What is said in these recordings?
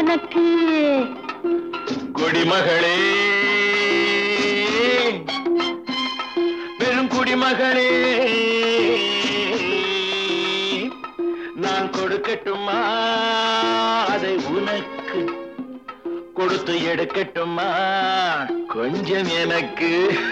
எனக்கு குடிமகளே பெரும் குடிமகளே நான் கொடுக்கட்டுமா அதை உனக்கு கொடுத்து எடுக்கட்டுமா கொஞ்சம் எனக்கு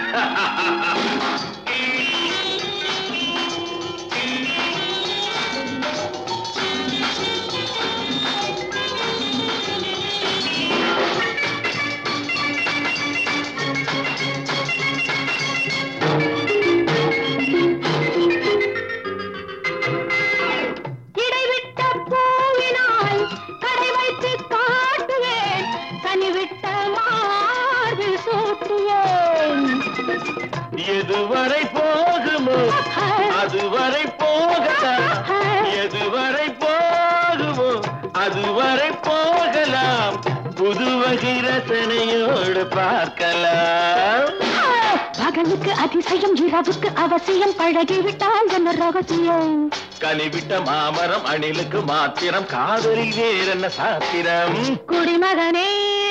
இடைவிட்ட பூவினால் கடை வைத்து காட்டுவேன் கனிவிட்ட மார்பில் சூட்டுவேன் எதுவரை போகுமோ அதுவரை போகலாம் எதுவரை போகுமோ அதுவரை போகலாம் புது வகை ரசனையோடு பார்க்கலாம் பகலுக்கு அதிசயம் இரவுக்கு அவசியம் பழகிவிட்டால் என்ன ரகசியம் கனிவிட்ட மாமரம் அணிலுக்கு மாத்திரம் காதலில் வேறென்ன சாத்திரம் குடிமகனே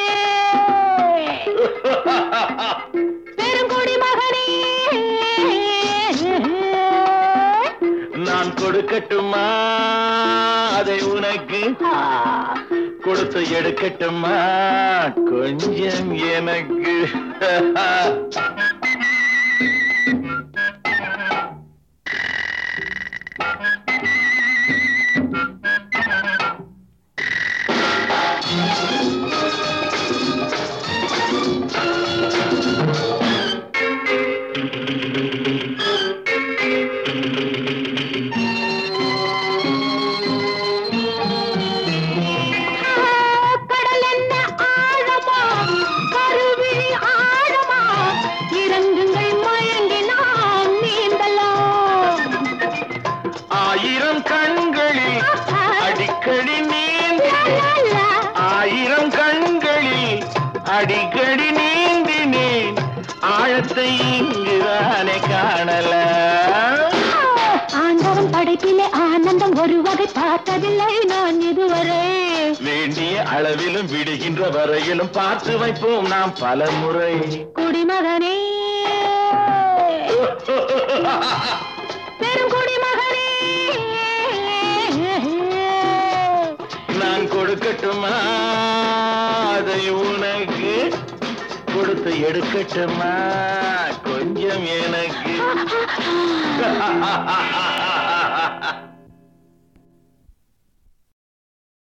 பெருங்குடிமகனே நான் கொடுக்கட்டுமா அதை உனக்கு கொடுத்து எடுக்கட்டுமா கொஞ்சம் எனக்கு கடல் என்ன ஆழமா கருவிழி ஆழமா இறங்குங்கள் மயங்கி நாம் நீந்தலாம் ஆயிரம் கண்களில் அடிக்கடி நீந்தி லா, ஆயிரம் கண்களில் அடிக்கடி நீந்தினேன் ஆழத்தை இங்குதானே காணலாம் ஆண்டவன் படைப்பிலே ஆனந்தம் ஒரு வகை பார்த்ததில்லை நான் இதுவரை வேண்டிய அளவிலும் விடுகின்ற வரையிலும் பார்த்து வைப்போம் நாம் பல முறை குடிமகனே பெரும் குடிமகனே நான் கொடுக்கட்டுமா அதை உனக்கு கொடுத்து எடுக்கட்டுமா கொஞ்சம் எனக்கு